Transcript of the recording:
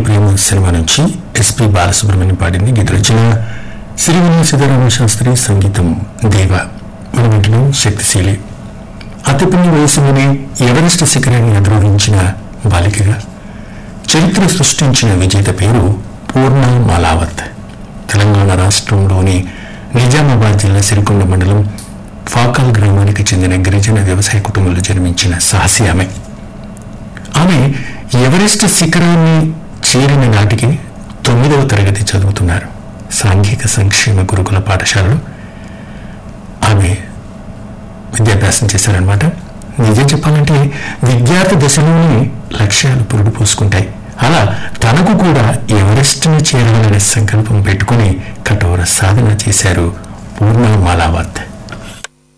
ప్రేమ cinema నుంచి SP Balasubrahmanyam పాడింది గీత రచన సిరివెల్ల సీతారామ శాస్త్రి సంగీతం దేవ మన వెంటనే శక్తిశీలి అతి పిన్ని వయసులోనే ఎవరెస్ట్ శిఖరాన్ని అధిరోహించిన బాలికగా చరిత్ర సృష్టించిన విజేత పేరు పూర్ణ మాలావత్ తెలంగాణ రాష్ట్రంలోని నిజామాబాద్ జిల్లా సిరికొండ మండలం ఫాకాల్ గ్రామానికి చెందిన గిరిజన వ్యవసాయ కుటుంబంలో జన్మించిన సాహసి ఆమె ఆమె ఎవరెస్ట్ శిఖరాన్ని చేరిన నాటికి తొమ్మిదవ తరగతి చదువుతున్నారు సాంఘిక సంక్షేమ గురుకుల పాఠశాలలో ఆమె విద్యాభ్యాసం చేశారనమాట నిజం చెప్పాలంటే విద్యార్థి దశలోనే లక్ష్యాలు పురుడు పోసుకుంటాయి అలా తనకు కూడా ఎవరెస్ట్ని చేరాలనే సంకల్పం పెట్టుకుని కఠోర సాధన చేశారు పూర్ణ మాలావత్